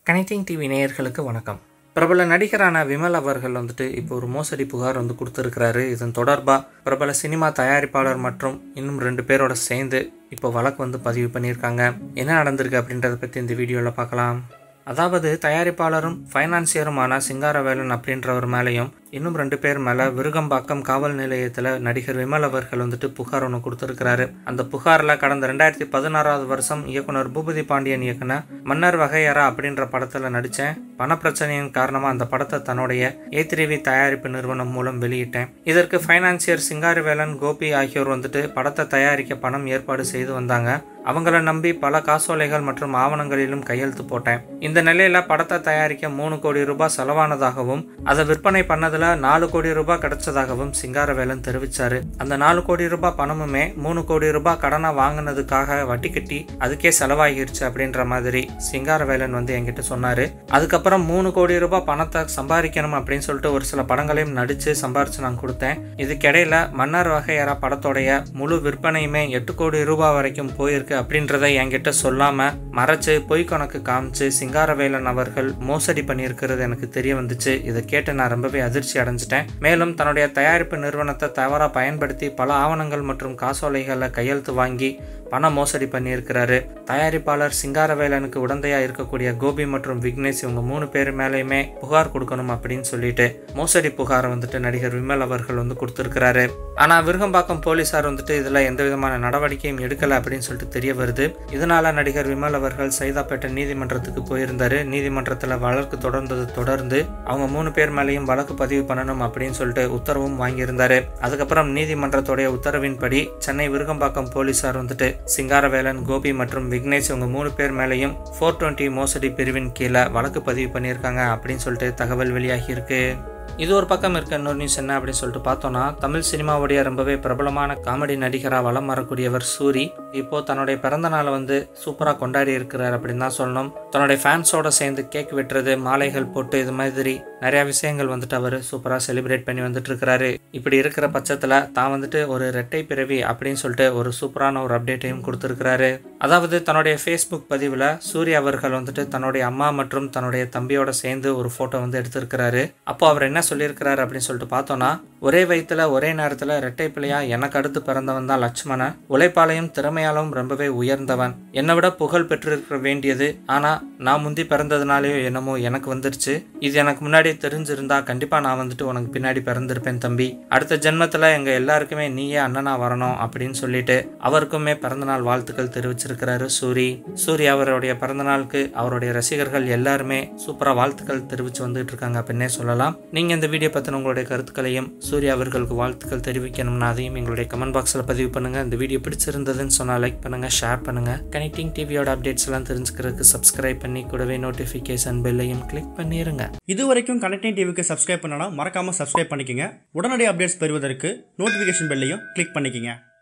connecting TV நேயர்களுக்கு வணக்கம் பிரபல நடிகரான விமல் அவர்கள் வந்துட்டு இப்போ ஒரு மோசடி புகார் வந்து கொடுத்துருக்கிறாரு இதன் தொடர்பாக பிரபல சினிமா தயாரிப்பாளர் மற்றும் இன்னும் ரெண்டு பேரோட சேர்ந்து இப்போ வழக்கு வந்து பதிவு பண்ணியிருக்காங்க என்ன நடந்திருக்கு அப்படின்றத பற்றி இந்த வீடியோவில் பார்க்கலாம் அதாவது தயாரிப்பாளரும் ஃபைனான்சியருமான சிங்காரவேலன் அப்படின்றவர் மேலேயும் இன்னும் ரெண்டு பேர் மேலே விருகம்பாக்கம் காவல் நிலையத்தில் நடிகர் விமல் அவர்கள் வந்துட்டு புகார் ஒன்று கொடுத்துருக்கிறாரு அந்த புகாரில் கடந்த ரெண்டாயிரத்தி பதினாறாவது வருஷம் இயக்குனர் பூபதி பாண்டியன் இயக்குன மன்னர் வகையறா அப்படின்ற படத்தில் நடித்தேன் பணப்பிரச்சனையின் காரணமாக அந்த படத்தை தன்னுடைய ஏத்திரிவி தயாரிப்பு நிறுவனம் மூலம் வெளியிட்டேன் இதற்கு ஃபைனான்சியர் சிங்காரவேலன் கோபி ஆகியோர் வந்துட்டு படத்தை தயாரிக்க பணம் ஏற்பாடு செய்து வந்தாங்க அவங்கள நம்பி பல காசோலைகள் மற்றும் ஆவணங்களிலும் கையெழுத்து போட்டேன் இந்த நிலையில படத்தை தயாரிக்க மூணு கோடி ரூபாய் செலவானதாகவும் அதை விற்பனை பண்ணதுல நாலு கோடி ரூபாய் கிடைச்சதாகவும் சிங்காரவேலன் தெரிவிச்சாரு அந்த நாலு கோடி ரூபாய் பணமுமே மூணு கோடி ரூபாய் கடனா வாங்கினதுக்காக வட்டி கட்டி அதுக்கே செலவாகிருச்சு அப்படின்ற மாதிரி சிங்காரவேலன் வந்து என்கிட்ட சொன்னாரு அதுக்கப்புறம் மூணு கோடி ரூபாய் பணத்தை சம்பாதிக்கணும் அப்படின்னு சொல்லிட்டு ஒரு சில படங்களையும் நடிச்சு சம்பாரிச்சு நான் கொடுத்தேன் இதுக்கிடையில மன்னர் வகையறா படத்தோடைய முழு விற்பனையுமே எட்டு கோடி ரூபாய் வரைக்கும் போயிருக்கு அப்படின்றத என்கிட்ட சொல்லாம மறைச்சு பொய் கணக்கு காமிச்சு சிங்காரவேலன் அவர்கள் மோசடி பண்ணியிருக்கிறது எனக்கு தெரிய வந்துச்சு இதை கேட்டு நான் ரொம்பவே அதிர்ச்சி அடைஞ்சிட்டேன் மேலும் தன்னுடைய தயாரிப்பு நிறுவனத்தை தவறா பயன்படுத்தி பல ஆவணங்கள் மற்றும் காசோலைகளை கையெழுத்து வாங்கி பண மோசடி பண்ணியிருக்கிறாரு தயாரிப்பாளர் சிங்காரவேலனுக்கு உடந்தையா இருக்கக்கூடிய கோபி மற்றும் விக்னேஷ் இவங்க மூணு பேர் மேலேயுமே புகார் கொடுக்கணும் அப்படின்னு சொல்லிட்டு மோசடி புகாரை வந்துட்டு நடிகர் விமல் அவர்கள் வந்து கொடுத்துருக்கிறாரு ஆனா விருகம்பாக்கம் போலீசார் வந்துட்டு இதுல எந்த விதமான நடவடிக்கையும் எடுக்கல அப்படின்னு சொல்லிட்டு தெரிய வருது இதனால நடிகர் விமல் அவர்கள் சைதாப்பேட்டை நீதிமன்றத்துக்கு போயிருந்தாரு நீதிமன்றத்துல வழக்கு தொடர்ந்தது தொடர்ந்து அவங்க மூணு பேர் மேலேயும் வழக்கு பதிவு பண்ணணும் அப்படின்னு சொல்லிட்டு உத்தரவும் வாங்கியிருந்தாரு அதுக்கப்புறம் நீதிமன்றத்துடைய உத்தரவின்படி சென்னை விருகம்பாக்கம் போலீசார் வந்துட்டு சிங்காரவேலன் கோபி மற்றும் விக்னேஷ் இவங்க மூணு பேர் மேலேயும் ஃபோர் டுவெண்ட்டி மோசடி பிரிவின் கீழே வழக்கு பதிவு பண்ணியிருக்காங்க அப்படின்னு சொல்லிட்டு தகவல் வெளியாகி இருக்கு இது ஒரு பக்கம் இருக்க இன்னொரு நியூஸ் என்ன அப்படின்னு சொல்லிட்டு பார்த்தோம்னா தமிழ் சினிமாவுடைய ரொம்பவே பிரபலமான காமெடி நடிகராக வலம் வரக்கூடியவர் சூரி இப்போ தன்னுடைய பிறந்த நாளை வந்து சூப்பராக கொண்டாடி இருக்கிறார் அப்படின்னு தான் சொல்லணும் தன்னுடைய ஃபேன்ஸோட சேர்ந்து கேக் வெட்டுறது மாலைகள் போட்டு இது மாதிரி நிறைய விஷயங்கள் வந்துட்டு அவர் சூப்பராக செலிப்ரேட் பண்ணி வந்துட்டு இருக்கிறாரு இப்படி இருக்கிற பட்சத்தில் தான் வந்துட்டு ஒரு ரெட்டை பிறவி அப்படின்னு சொல்லிட்டு ஒரு சூப்பரான ஒரு அப்டேட்டையும் கொடுத்துருக்கிறாரு அதாவது தன்னுடைய ஃபேஸ்புக் பதிவில் சூர்யா அவர்கள் வந்துட்டு தன்னுடைய அம்மா மற்றும் தன்னுடைய தம்பியோட சேர்ந்து ஒரு ஃபோட்டோ வந்து எடுத்திருக்கிறாரு அப்போ அவர் என்ன சொல்லியிருக்கிறாரு அப்படின்னு சொல்லிட்டு பார்த்தோன்னா ஒரே வயிற்றுல ஒரே நேரத்தில் ரெட்டை பிள்ளையா எனக்கு அடுத்து பிறந்தவன் தான் லட்சுமணன் உழைப்பாளையும் திறமையாலும் ரொம்பவே உயர்ந்தவன் என்னை விட புகழ் பெற்றிருக்க வேண்டியது ஆனால் நான் முந்தி பிறந்ததுனாலேயோ என்னமோ எனக்கு வந்துருச்சு இது எனக்கு முன்னாடி தெரிஞ்சிருந்தா கண்டிப்பாக நான் வந்துட்டு உனக்கு பின்னாடி பிறந்திருப்பேன் தம்பி அடுத்த ஜென்மத்தில் எங்கள் எல்லாருக்குமே நீயே அண்ணனா வரணும் அப்படின்னு சொல்லிட்டு அவருக்குமே பிறந்தநாள் வாழ்த்துக்கள் தெரிவிச்சிருக்கிறாரு சூரி சூரி அவருடைய பிறந்தநாளுக்கு அவருடைய ரசிகர்கள் எல்லாருமே சூப்பராக வாழ்த்துக்கள் தெரிவித்து வந்துட்டு இருக்காங்க அப்படின்னே சொல்லலாம் நீங்கள் இந்த வீடியோ பற்றின உங்களுடைய கருத்துக்களையும் சூர்யா அவர்களுக்கு வாழ்த்துக்கள் தெரிவிக்கணும்னா அதையும் எங்களுடைய கமெண்ட் பாக்ஸில் பதிவு பண்ணுங்கள் இந்த வீடியோ பிடிச்சிருந்ததுன்னு சொன்னால் லைக் பண்ணுங்கள் ஷேர் பண்ணுங்கள் கனெக்டிங் டிவியோட அப்டேட்ஸ் எல்லாம் தெரிஞ்சுக்கிறதுக்கு சப்ஸ்கிரைப் பண்ணி கூடவே நோட்டிஃபிகேஷன் பெல்லையும் கிளிக் பண்ணிடுங்க இது வரைக்கும் கனெக்டிங் டிவிக்கு சப்ஸ்கிரைப் பண்ணனா மறக்காம சப்ஸ்கிரைப் பண்ணிக்கங்க உடனடி அப்டேட்ஸ் பெறுவதற்கு நோட்டிஃபிகேஷன் பெல்லையும் கிளிக் பண்ணிக்கங்க